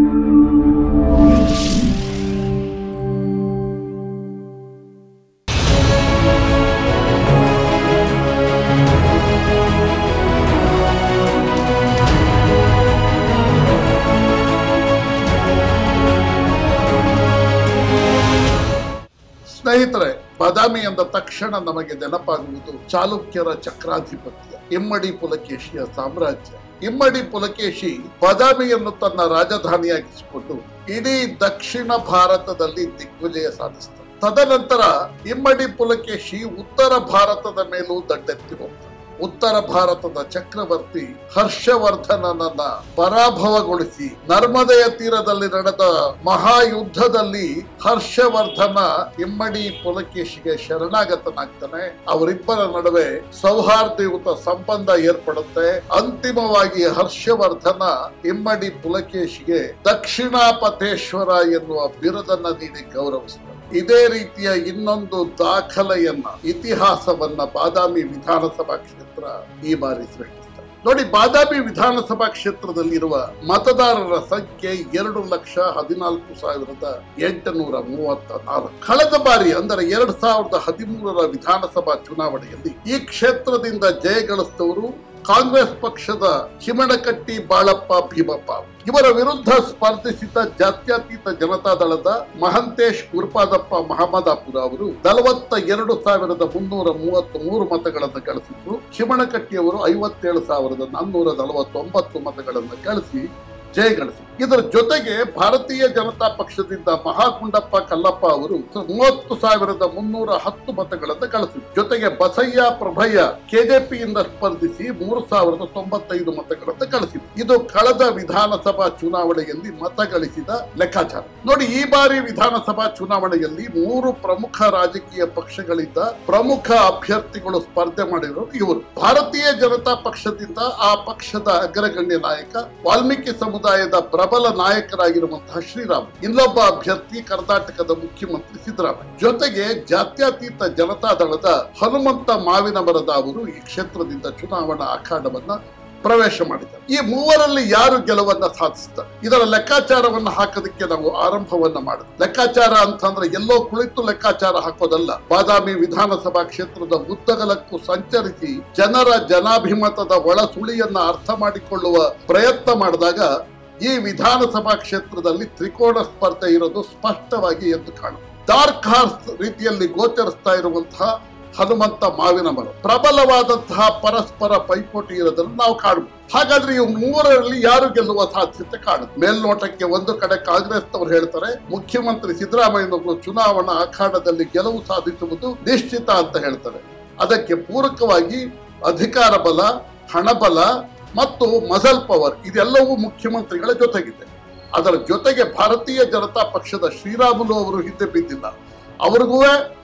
ಸ್ನೇಹಿತರೆ ಬಾದಾಮಿ ಎಂದ ತಕ್ಷಣ ನಮಗೆ ನೆನಪಾಗುವುದು ಚಾಲುಕ್ಯರ ಚಕ್ರಾಧಿಪತ್ಯ ಇಮ್ಮಡಿ ಪುಲಕೇಶಿಯ ಸಾಮ್ರಾಜ್ಯ ಇಮ್ಮಡಿ ಪುಲಕೇಶಿ ಬಾದಾಮಿಯನ್ನು ತನ್ನ ರಾಜಧಾನಿಯಾಗಿಸಿಕೊಂಡು ಇಡೀ ದಕ್ಷಿಣ ಭಾರತದಲ್ಲಿ ದಿಗ್ವಿಜಯ ಸಾಧಿಸ್ತಾರೆ ತದನಂತರ ಇಮ್ಮಡಿ ಪುಲಕೇಶಿ ಉತ್ತರ ಭಾರತದ ಮೇಲೂ ದಂಡೆತ್ತಿ ಹೋಗ್ತಾನೆ ಉತ್ತರ ಭಾರತದ ಚಕ್ರವರ್ತಿ ಹರ್ಷವರ್ಧನನನ್ನ ಪರಾಭವಗೊಳಿಸಿ ನರ್ಮದೆಯ ತೀರದಲ್ಲಿ ನಡೆದ ಮಹಾಯುದ್ಧದಲ್ಲಿ ಹರ್ಷವರ್ಧನ ಇಮ್ಮಡಿ ಪುಲಕೇಶಿಗೆ ಶರಣಾಗತನಾಗ್ತಾನೆ ಅವರಿಬ್ಬರ ನಡುವೆ ಸೌಹಾರ್ದಯುತ ಸಂಬಂಧ ಏರ್ಪಡುತ್ತೆ ಅಂತಿಮವಾಗಿ ಹರ್ಷವರ್ಧನ ಇಮ್ಮಡಿ ಪುಲಕೇಶಿಗೆ ದಕ್ಷಿಣಾಪತೇಶ್ವರ ಎನ್ನುವ ಬಿರುದನ್ನ ನೀಡಿ ಗೌರವಿಸ್ತಾರೆ ಇದೇ ರೀತಿಯ ಇನ್ನೊಂದು ದಾಖಲೆಯನ್ನ ಇತಿಹಾಸವನ್ನ ಬಾದಾಮಿ ವಿಧಾನಸಭಾ ಕ್ಷೇತ್ರ ಈ ಬಾರಿ ಸೃಷ್ಟಿಸ್ತಾರೆ ನೋಡಿ ಬಾದಾಮಿ ವಿಧಾನಸಭಾ ಕ್ಷೇತ್ರದಲ್ಲಿರುವ ಮತದಾರರ ಸಂಖ್ಯೆ ಎರಡು ಲಕ್ಷ ಹದಿನಾಲ್ಕು ಸಾವಿರದ ಎಂಟುನೂರ ಮೂವತ್ತ ನಾಲ್ಕು ಕಳೆದ ಬಾರಿ ಅಂದರೆ ಎರಡ್ ಸಾವಿರದ ಹದಿಮೂರರ ವಿಧಾನಸಭಾ ಚುನಾವಣೆಯಲ್ಲಿ ಈ ಕ್ಷೇತ್ರದಿಂದ ಜಯಗಳಿಸಿದವರು ಕಾಂಗ್ರೆಸ್ ಪಕ್ಷದ ಚಿಮಣಕಟ್ಟಿ ಬಾಳಪ್ಪ ಭೀಮಪ್ಪ ಇವರ ವಿರುದ್ಧ ಸ್ಪರ್ಧಿಸಿದ ಜಾತ್ಯತೀತ ಜನತಾದಳದ ಮಹಂತೇಶ್ ಗುರುಪಾದಪ್ಪ ಮಹಮ್ಮದಾಪುರ ಅವರು ನಲವತ್ತ ಎರಡು ಸಾವಿರದ ಮುನ್ನೂರ ಮೂವತ್ತ್ ಮೂರು ಮತಗಳನ್ನು ಗಳಿಸಿದ್ರು ಚಿಮಣಕಟ್ಟಿಯವರು ಐವತ್ತೇಳು ಸಾವಿರದ ನಾನ್ನೂರ ನಲವತ್ತೊಂಬತ್ತು ಮತಗಳನ್ನು ಗಳಿಸಿ ಜಯಗಳಿಸಿ ಇದರ ಜೊತೆಗೆ ಭಾರತೀಯ ಜನತಾ ಪಕ್ಷದಿಂದ ಮಹಾಗುಂಡಪ್ಪ ಕಲ್ಲಪ್ಪ ಅವರು ಮೂವತ್ತು ಸಾವಿರದ ಮುನ್ನೂರ ಹತ್ತು ಮತಗಳನ್ನು ಗಳಿಸಿದರು ಜೊತೆಗೆ ಬಸಯ್ಯ ಪ್ರಭಯ್ಯ ಕೆಜೆಪಿಯಿಂದ ಸ್ಪರ್ಧಿಸಿ ಮೂರು ಸಾವಿರದ ತೊಂಬತ್ತೈದು ಮತಗಳನ್ನು ಗಳಿಸಿದರು ಇದು ಕಳೆದ ವಿಧಾನಸಭಾ ಚುನಾವಣೆಯಲ್ಲಿ ಮತ ಗಳಿಸಿದ ಲೆಕ್ಕಾಚಾರ ನೋಡಿ ಈ ಬಾರಿ ವಿಧಾನಸಭಾ ಚುನಾವಣೆಯಲ್ಲಿ ಮೂರು ಪ್ರಮುಖ ರಾಜಕೀಯ ಪಕ್ಷಗಳಿಂದ ಪ್ರಮುಖ ಅಭ್ಯರ್ಥಿಗಳು ಸ್ಪರ್ಧೆ ಮಾಡಿರೋರು ಇವರು ಭಾರತೀಯ ಜನತಾ ಪಕ್ಷದಿಂದ ಆ ಪಕ್ಷದ ಅಗ್ರಗಣ್ಯ ನಾಯಕ ವಾಲ್ಮೀಕಿ ಸಮುದಾಯದ ಪ್ರಬಲ ನಾಯಕರಾಗಿರುವಂತಹ ಶ್ರೀರಾಮ್ ಇನ್ನೊಬ್ಬ ಅಭ್ಯರ್ಥಿ ಕರ್ನಾಟಕದ ಮುಖ್ಯಮಂತ್ರಿ ಸಿದ್ದರಾಮಯ್ಯ ಜೊತೆಗೆ ಜಾತ್ಯತೀತ ಜನತಾದಳದ ಹನುಮಂತ ಮಾವಿನ ಮರದ ಅವರು ಈ ಕ್ಷೇತ್ರದಿಂದ ಚುನಾವಣಾ ಅಖಾಡವನ್ನ ಪ್ರವೇಶ ಮಾಡಿದ್ದಾರೆ ಈ ಮೂವರಲ್ಲಿ ಯಾರು ಗೆಲುವನ್ನ ಸಾಧಿಸ್ತಾರೆ ಇದರ ಲೆಕ್ಕಾಚಾರವನ್ನ ಹಾಕೋದಕ್ಕೆ ನಾವು ಆರಂಭವನ್ನ ಮಾಡಿದ್ವಿ ಲೆಕ್ಕಾಚಾರ ಅಂತಂದ್ರೆ ಎಲ್ಲೋ ಕುಳಿತು ಲೆಕ್ಕಾಚಾರ ಹಾಕೋದಲ್ಲ ಬಾದಾಮಿ ವಿಧಾನಸಭಾ ಕ್ಷೇತ್ರದ ಉದ್ದಗಲಕ್ಕೂ ಸಂಚರಿಸಿ ಜನರ ಜನಾಭಿಮತದ ಒಳ ಸುಳಿಯನ್ನ ಅರ್ಥ ಮಾಡಿಕೊಳ್ಳುವ ಪ್ರಯತ್ನ ಮಾಡಿದಾಗ ಈ ವಿಧಾನಸಭಾ ಕ್ಷೇತ್ರದಲ್ಲಿ ತ್ರಿಕೋಣ ಸ್ಪರ್ಧೆ ಇರೋದು ಸ್ಪಷ್ಟವಾಗಿ ಎದ್ದು ಕಾಣುತ್ತೆ ಡಾರ್ಕ್ ಹಾರ್ಸ್ ರೀತಿಯಲ್ಲಿ ಗೋಚರಿಸ್ತಾ ಇರುವಂತಹ ಹನುಮಂತ ಮಾವಿನ ಮರ ಪ್ರಬಲವಾದಂತಹ ಪರಸ್ಪರ ಪೈಪೋಟಿ ಇರೋದನ್ನು ನಾವು ಕಾಣಬಹುದು ಹಾಗಾದ್ರೆ ಇವು ಮೂವರಲ್ಲಿ ಯಾರು ಗೆಲ್ಲುವ ಸಾಧ್ಯತೆ ಕಾಣುತ್ತೆ ಮೇಲ್ನೋಟಕ್ಕೆ ಒಂದು ಕಡೆ ಕಾಂಗ್ರೆಸ್ನವರು ಹೇಳ್ತಾರೆ ಮುಖ್ಯಮಂತ್ರಿ ಸಿದ್ದರಾಮಯ್ಯನವರು ಚುನಾವಣಾ ಅಖಾಡದಲ್ಲಿ ಗೆಲುವು ಸಾಧಿಸುವುದು ನಿಶ್ಚಿತ ಅಂತ ಹೇಳ್ತಾರೆ ಅದಕ್ಕೆ ಪೂರಕವಾಗಿ ಅಧಿಕಾರ ಬಲ ಹಣಬಲ ಮತ್ತು ಮಸಲ್ ಪವರ್ ಇದೆಲ್ಲವೂ ಮುಖ್ಯಮಂತ್ರಿಗಳ ಜೊತೆಗಿದೆ ಅದರ ಜೊತೆಗೆ ಭಾರತೀಯ ಜನತಾ ಪಕ್ಷದ ಶ್ರೀರಾಮುಲು ಅವರು ಹಿಂದೆ ಬಿದ್ದಿಲ್ಲ ಅವ್ರಿಗೂ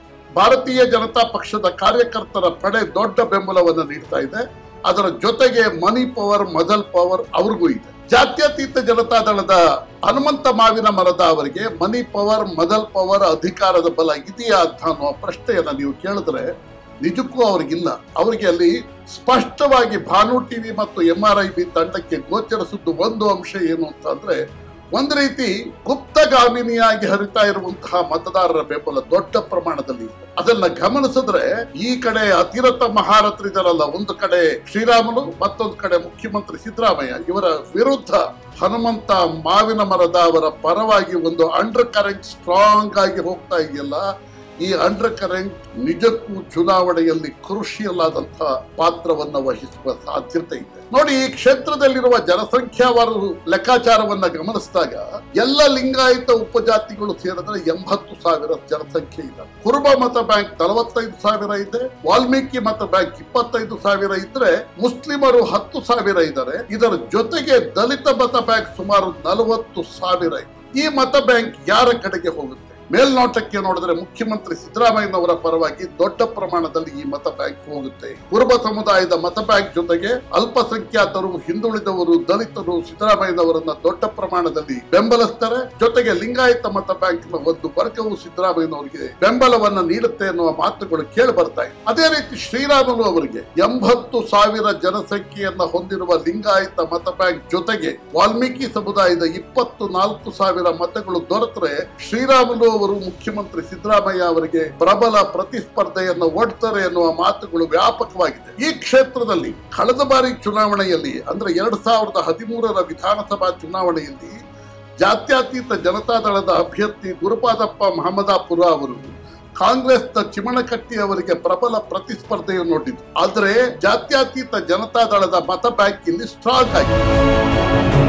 ಭಾರತೀಯ ಜನತಾ ಪಕ್ಷದ ಕಾರ್ಯಕರ್ತರ ಪಡೆ ದೊಡ್ಡ ಬೆಂಬಲವನ್ನು ನೀಡ್ತಾ ಇದೆ ಅದರ ಜೊತೆಗೆ ಮನಿ ಪವರ್ ಮಜಲ್ ಪವರ್ ಅವ್ರಿಗೂ ಇದೆ ಜಾತ್ಯತೀತ ಜನತಾದಳದ ಹನುಮಂತ ಮಾವಿನ ಮರದ ಅವರಿಗೆ ಮನಿ ಪವರ್ ಮದಲ್ ಪವರ್ ಅಧಿಕಾರದ ಬಲ ಇದೆಯಾ ಅಂತ ಅನ್ನುವ ಪ್ರಶ್ನೆಯನ್ನ ನೀವು ಕೇಳಿದ್ರೆ ನಿಜಕ್ಕೂ ಅವ್ರಿಗಿಲ್ಲ ಅವರಿಗೆ ಅಲ್ಲಿ ಸ್ಪಷ್ಟವಾಗಿ ಭಾನು ಟಿವಿ ಮತ್ತು ಎಂ ಆರ್ ಐ ಬಿ ತಂಡಕ್ಕೆ ಗೋಚರಿಸಿದ್ದು ಒಂದು ಅಂಶ ಏನು ಅಂತಂದ್ರೆ ಒಂದು ರೀತಿ ಗುಪ್ತಗಾಮಿನಿಯಾಗಿ ಹರಿತಾ ಇರುವಂತಹ ಮತದಾರರ ಬೆಂಬಲ ದೊಡ್ಡ ಪ್ರಮಾಣದಲ್ಲಿ ಇದೆ ಅದನ್ನ ಗಮನಿಸಿದ್ರೆ ಈ ಕಡೆ ಅತಿರಥ ಮಹಾರಥರಿದಾರಲ್ಲ ಒಂದು ಕಡೆ ಶ್ರೀರಾಮುಲು ಮತ್ತೊಂದು ಕಡೆ ಮುಖ್ಯಮಂತ್ರಿ ಸಿದ್ದರಾಮಯ್ಯ ಇವರ ವಿರುದ್ಧ ಹನುಮಂತ ಮಾವಿನ ಮರದ ಅವರ ಪರವಾಗಿ ಒಂದು ಅಂಡರ್ ಕರೆಂಟ್ ಸ್ಟ್ರಾಂಗ್ ಆಗಿ ಹೋಗ್ತಾ ಇದೆಯಲ್ಲ ಈ ಅಂಡರ್ ಕರೆಂಟ್ ನಿಜಕ್ಕೂ ಚುನಾವಣೆಯಲ್ಲಿ ಕ್ರೂಷಿಯಲ್ ಆದಂತಹ ಪಾತ್ರವನ್ನ ವಹಿಸುವ ಸಾಧ್ಯತೆ ಇದೆ ನೋಡಿ ಈ ಕ್ಷೇತ್ರದಲ್ಲಿರುವ ಜನಸಂಖ್ಯಾವಾರು ಲೆಕ್ಕಾಚಾರವನ್ನ ಗಮನಿಸಿದಾಗ ಎಲ್ಲ ಲಿಂಗಾಯತ ಉಪಜಾತಿಗಳು ಸೇರಿದ್ರೆ ಎಂಬತ್ತು ಸಾವಿರ ಜನಸಂಖ್ಯೆ ಇದೆ ಕುರುಬ ಮತ ಬ್ಯಾಂಕ್ ನಲವತ್ತೈದು ಸಾವಿರ ಇದೆ ವಾಲ್ಮೀಕಿ ಮತ ಬ್ಯಾಂಕ್ ಇಪ್ಪತ್ತೈದು ಸಾವಿರ ಇದ್ರೆ ಮುಸ್ಲಿಮರು ಹತ್ತು ಸಾವಿರ ಇದ್ದಾರೆ ಇದರ ಜೊತೆಗೆ ದಲಿತ ಮತ ಬ್ಯಾಂಕ್ ಸುಮಾರು ನಲವತ್ತು ಸಾವಿರ ಇದೆ ಈ ಮತ ಬ್ಯಾಂಕ್ ಯಾರ ಕಡೆಗೆ ಹೋಗುತ್ತೆ ಮೇಲ್ನೋಟಕ್ಕೆ ನೋಡಿದ್ರೆ ಮುಖ್ಯಮಂತ್ರಿ ಸಿದ್ದರಾಮಯ್ಯನವರ ಪರವಾಗಿ ದೊಡ್ಡ ಪ್ರಮಾಣದಲ್ಲಿ ಈ ಮತ ಬ್ಯಾಂಕ್ ಹೋಗುತ್ತೆ ಕುರುಬ ಸಮುದಾಯದ ಮತ ಬ್ಯಾಂಕ್ ಜೊತೆಗೆ ಅಲ್ಪಸಂಖ್ಯಾತರು ಹಿಂದುಳಿದವರು ದಲಿತರು ಸಿದ್ದರಾಮಯ್ಯನವರನ್ನ ದೊಡ್ಡ ಪ್ರಮಾಣದಲ್ಲಿ ಬೆಂಬಲಿಸ್ತಾರೆ ಜೊತೆಗೆ ಲಿಂಗಾಯತ ಮತ ಬ್ಯಾಂಕ್ನ ಒಂದು ವರ್ಗವು ಸಿದ್ದರಾಮಯ್ಯನವರಿಗೆ ಬೆಂಬಲವನ್ನ ನೀಡುತ್ತೆ ಎನ್ನುವ ಮಾತುಗಳು ಕೇಳಿ ಬರ್ತಾ ಇದೆ ಅದೇ ರೀತಿ ಶ್ರೀರಾಮುಲು ಅವರಿಗೆ ಎಂಬತ್ತು ಸಾವಿರ ಜನಸಂಖ್ಯೆಯನ್ನ ಹೊಂದಿರುವ ಲಿಂಗಾಯತ ಮತ ಬ್ಯಾಂಕ್ ಜೊತೆಗೆ ವಾಲ್ಮೀಕಿ ಸಮುದಾಯದ ಇಪ್ಪತ್ತು ನಾಲ್ಕು ಸಾವಿರ ಮತಗಳು ದೊರೆತರೆ ಶ್ರೀರಾಮುಲು ಅವರು ಮುಖ್ಯಮಂತ್ರಿ ಸಿದ್ದರಾಮಯ್ಯ ಅವರಿಗೆ ಪ್ರಬಲ ಪ್ರತಿಸ್ಪರ್ಧೆಯನ್ನು ಒಡ್ತಾರೆ ಎನ್ನುವ ಮಾತುಗಳು ವ್ಯಾಪಕವಾಗಿದೆ ಈ ಕ್ಷೇತ್ರದಲ್ಲಿ ಕಳೆದ ಬಾರಿ ಚುನಾವಣೆಯಲ್ಲಿ ಅಂದ್ರೆ ಎರಡ್ ಸಾವಿರದ ಹದಿಮೂರರ ವಿಧಾನಸಭಾ ಚುನಾವಣೆಯಲ್ಲಿ ಜಾತ್ಯತೀತ ಜನತಾದಳದ ಅಭ್ಯರ್ಥಿ ಗುರುಪಾದಪ್ಪ ಮಹಮ್ಮದಾಪುರ ಅವರು ಕಾಂಗ್ರೆಸ್ನ ಚಿಮಣಕಟ್ಟಿ ಅವರಿಗೆ ಪ್ರಬಲ ಪ್ರತಿಸ್ಪರ್ಧೆಯನ್ನು ನೋಡಿದ್ರು ಆದರೆ ಜಾತ್ಯತೀತ ಜನತಾದಳದ ಮತ ಬ್ಯಾಂಕ್ ಇಲ್ಲಿ ಸ್ಟ್ರಾಂಗ್ ಆಗಿದೆ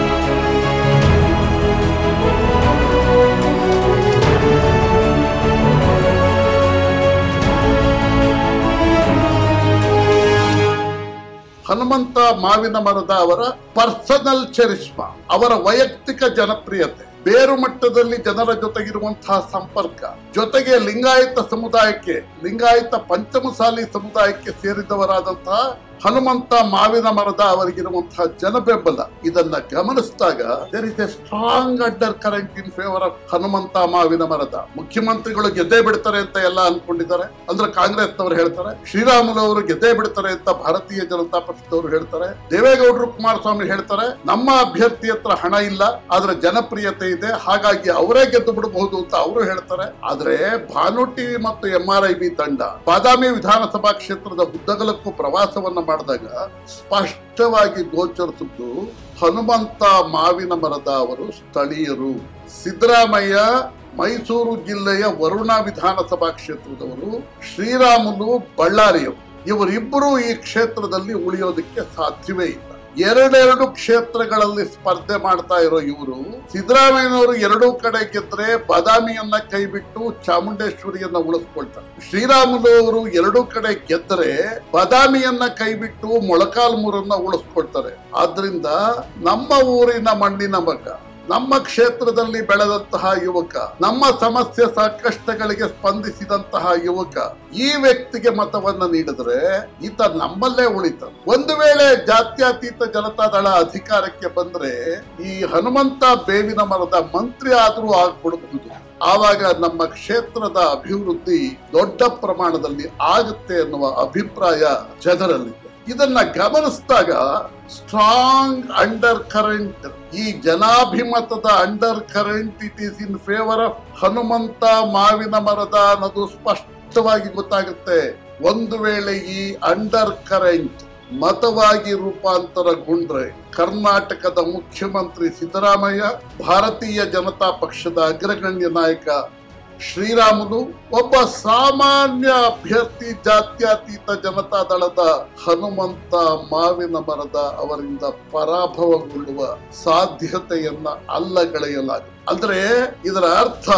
ಹನುಮಂತ ಮಾವಿನ ಮರದ ಅವರ ಪರ್ಸನಲ್ ಚೆರಿಸ್ಮಾ ಅವರ ವೈಯಕ್ತಿಕ ಜನಪ್ರಿಯತೆ ಬೇರು ಮಟ್ಟದಲ್ಲಿ ಜನರ ಜೊತೆಗಿರುವಂತಹ ಸಂಪರ್ಕ ಜೊತೆಗೆ ಲಿಂಗಾಯತ ಸಮುದಾಯಕ್ಕೆ ಲಿಂಗಾಯತ ಪಂಚಮಸಾಲಿ ಸಮುದಾಯಕ್ಕೆ ಸೇರಿದವರಾದಂತಹ ಹನುಮಂತ ಮಾವಿನ ಮರದ ಅವರಿಗಿರುವಂತಹ ಜನಬೆಂಬಲ ಇದನ್ನ ಗಮನಿಸಿದಾಗ there is a strong undercurrent in favour of Hanumantha Mavinamarad ಮುಖ್ಯಮಂತ್ರಿಗಳು ಗೆದ್ದೇ ಬಿಡ್ತಾರೆ ಅಂತ ಎಲ್ಲ ಅನ್ಕೊಂಡಿದ್ದಾರೆ ಅಂದ್ರೆ ಕಾಂಗ್ರೆಸ್ನವರು ಹೇಳ್ತಾರೆ ಶ್ರೀರಾಮುಲು ಅವರು ಗೆದ್ದೇ ಬಿಡ್ತಾರೆ ಅಂತ ಭಾರತೀಯ ಜನತಾ ಪಕ್ಷದವರು ಹೇಳ್ತಾರೆ ದೇವೇಗೌಡರು ಕುಮಾರಸ್ವಾಮಿ ಹೇಳ್ತಾರೆ ನಮ್ಮ ಅಭ್ಯರ್ಥಿ ಹತ್ರ ಹಣ ಇಲ್ಲ ಆದ್ರೆ ಜನಪ್ರಿಯತೆ ಇದೆ ಹಾಗಾಗಿ ಅವರೇ ಗೆದ್ದು ಬಿಡಬಹುದು ಅಂತ ಅವರು ಹೇಳ್ತಾರೆ ಆದ್ರೆ ಭಾನು ಟಿವಿ ಮತ್ತು ಎಂ ಆರ್ ಐ ಬಿ ತಂಡ ಬಾದಾಮಿ ವಿಧಾನಸಭಾ ಕ್ಷೇತ್ರದ ಉದ್ದಗಲಕ್ಕೂ ಪ್ರವಾಸವನ್ನ ಮಾಡಿದಾಗ ಸ್ಪಷ್ಟವಾಗಿ ಗೋಚರಿಸಿದ್ದು ಹನುಮಂತ ಮಾವಿನ ಮರದ ಅವರು ಸ್ಥಳೀಯರು ಸಿದ್ದರಾಮಯ್ಯ ಮೈಸೂರು ಜಿಲ್ಲೆಯ ವರುಣ ವಿಧಾನಸಭಾ ಕ್ಷೇತ್ರದವರು ಶ್ರೀರಾಮುಲು ಬಳ್ಳಾರಿಯವರು ಇವರಿಬ್ಬರು ಈ ಕ್ಷೇತ್ರದಲ್ಲಿ ಉಳಿಯೋದಕ್ಕೆ ಸಾಧ್ಯವೇ ಇಲ್ಲ ಎರಡೆರಡು ಕ್ಷೇತ್ರಗಳಲ್ಲಿ ಸ್ಪರ್ಧೆ ಮಾಡ್ತಾ ಇರೋ ಇವರು ಸಿದ್ದರಾಮಯ್ಯನವರು ಎರಡೂ ಕಡೆ ಗೆದ್ರೆ ಬಾದಾಮಿಯನ್ನ ಕೈಬಿಟ್ಟು ಚಾಮುಂಡೇಶ್ವರಿಯನ್ನ ಉಳಿಸ್ಕೊಳ್ತಾರೆ ಶ್ರೀರಾಮುಲು ಅವರು ಎರಡೂ ಕಡೆ ಗೆದ್ದರೆ ಬಾದಾಮಿಯನ್ನ ಕೈಬಿಟ್ಟು ಮೊಳಕಾಲ್ಮೂರನ್ನ ಉಳಿಸ್ಕೊಳ್ತಾರೆ ಆದ್ರಿಂದ ನಮ್ಮ ಊರಿನ ಮಣ್ಣಿನ ಮಗ ನಮ್ಮ ಕ್ಷೇತ್ರದಲ್ಲಿ ಬೆಳೆದಂತಹ ಯುವಕ ನಮ್ಮ ಸಮಸ್ಯೆ ಸಂಕಷ್ಟಗಳಿಗೆ ಸ್ಪಂದಿಸಿದಂತಹ ಯುವಕ ಈ ವ್ಯಕ್ತಿಗೆ ಮತವನ್ನ ನೀಡಿದ್ರೆ ಈತ ನಮ್ಮಲ್ಲೇ ಉಳಿತ ಒಂದು ವೇಳೆ ಜಾತ್ಯತೀತ ಜನತಾದಳ ಅಧಿಕಾರಕ್ಕೆ ಬಂದ್ರೆ ಈ ಹನುಮಂತ ಬೇವಿನ ಮರದ ಮಂತ್ರಿ ಆದ್ರೂ ಆಗ್ಬಿಡಬಹುದು ಆವಾಗ ನಮ್ಮ ಕ್ಷೇತ್ರದ ಅಭಿವೃದ್ಧಿ ದೊಡ್ಡ ಪ್ರಮಾಣದಲ್ಲಿ ಆಗುತ್ತೆ ಎನ್ನುವ ಅಭಿಪ್ರಾಯ ಜನರಲ್ಲಿದೆ ಇದನ್ನ ಗಮನಿಸಿದಾಗ ಸ್ಟ್ರಾಂಗ್ ಅಂಡರ್ ಕರೆಂಟ್ ಈ ಜನಾಭಿಮತದ undercurrent it is in favour of Hanumantha Mavinamarad ಅನ್ನೋದು ಸ್ಪಷ್ಟವಾಗಿ ಗೊತ್ತಾಗುತ್ತೆ ಒಂದು ವೇಳೆ ಈ ಅಂಡರ್ ಕರೆಂಟ್ ಮತವಾಗಿ ರೂಪಾಂತರಗೊಂಡ್ರೆ ಕರ್ನಾಟಕದ ಮುಖ್ಯಮಂತ್ರಿ ಸಿದ್ದರಾಮಯ್ಯ ಭಾರತೀಯ ಜನತಾ ಪಕ್ಷದ ಅಗ್ರಗಣ್ಯ ನಾಯಕ ಶ್ರೀರಾಮುಲು ಒಬ್ಬ ಸಾಮಾನ್ಯ ಅಭ್ಯರ್ಥಿ ಜಾತ್ಯತೀತ ಜನತಾದಳದ ಹನುಮಂತ ಮಾವಿನ ಮರದ ಅವರಿಂದ ಪರಾಭವಗೊಳ್ಳುವ ಸಾಧ್ಯತೆಯನ್ನ ಅಲ್ಲಗಳೆಯಲಾಗಿದೆ ಅಂದ್ರೆ ಇದರ ಅರ್ಥ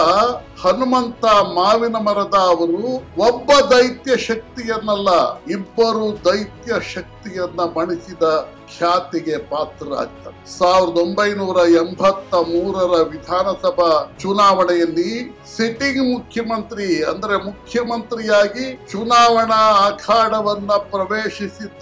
ಹನುಮಂತ ಮಾವಿನ ಮರದ ಅವರು ಒಬ್ಬ ದೈತ್ಯ ಶಕ್ತಿಯನ್ನಲ್ಲ ಇಬ್ಬರು ದೈತ್ಯ ಶಕ್ತಿಯನ್ನ ಮಣಿಸಿದ ಖ್ಯಾತಿಗೆ ಪಾತ್ರರಾಗ್ತಾರೆ ಸಾವಿರದ ಒಂಬೈನೂರ ಎಂಬತ್ತ ಮೂರರ ವಿಧಾನಸಭಾ ಚುನಾವಣೆಯಲ್ಲಿ ಸಿಟ್ಟಿಂಗ್ ಮುಖ್ಯಮಂತ್ರಿ ಅಂದ್ರೆ ಮುಖ್ಯಮಂತ್ರಿಯಾಗಿ ಚುನಾವಣಾ ಅಖಾಡವನ್ನ ಪ್ರವೇಶಿಸಿದ್ದ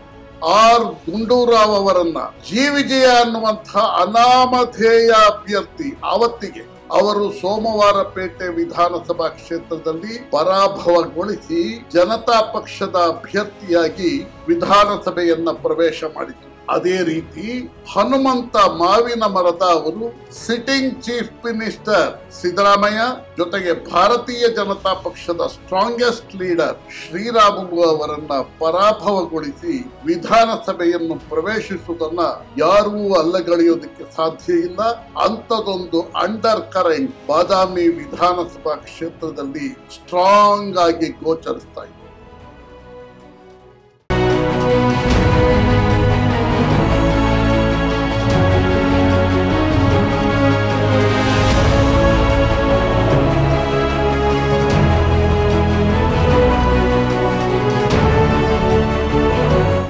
ಆರ್ ಗುಂಡೂರಾವ್ ಅವರನ್ನ ಜಿ ವಿಜಯ ಅನ್ನುವಂತಹ ಅನಾಮಧೇಯ ಅಭ್ಯರ್ಥಿ ಆವತ್ತಿಗೆ ಅವರು ಸೋಮವಾರಪೇಟೆ ವಿಧಾನಸಭಾ ಕ್ಷೇತ್ರದಲ್ಲಿ ಪರಾಭವಗೊಳಿಸಿ ಜನತಾ ಪಕ್ಷದ ಅಭ್ಯರ್ಥಿಯಾಗಿ ವಿಧಾನಸಭೆಯನ್ನ ಪ್ರವೇಶ ಮಾಡಿತು ಅದೇ ರೀತಿ ಹನುಮಂತ ಮಾವಿನ ಮರದ ಅವರು ಸಿಟ್ಟಿಂಗ್ ಚೀಫ್ ಮಿನಿಸ್ಟರ್ ಸಿದ್ದರಾಮಯ್ಯ ಜೊತೆಗೆ ಭಾರತೀಯ ಜನತಾ ಪಕ್ಷದ ಸ್ಟ್ರಾಂಗೆಸ್ಟ್ ಲೀಡರ್ ಶ್ರೀರಾಮುಲು ಅವರನ್ನ ಪರಾಭವಗೊಳಿಸಿ ವಿಧಾನಸಭೆಯನ್ನು ಪ್ರವೇಶಿಸುವುದನ್ನ ಯಾರೂ ಅಲ್ಲಗಳೆಯೋದಕ್ಕೆ ಸಾಧ್ಯ ಇಲ್ಲ ಅಂಥದೊಂದು ಅಂಡರ್ ಕರೆಂಟ್ ಬಾದಾಮಿ ವಿಧಾನಸಭಾ ಕ್ಷೇತ್ರದಲ್ಲಿ ಸ್ಟ್ರಾಂಗ್ ಆಗಿ ಗೋಚರಿಸ್ತಾ ಇದೆ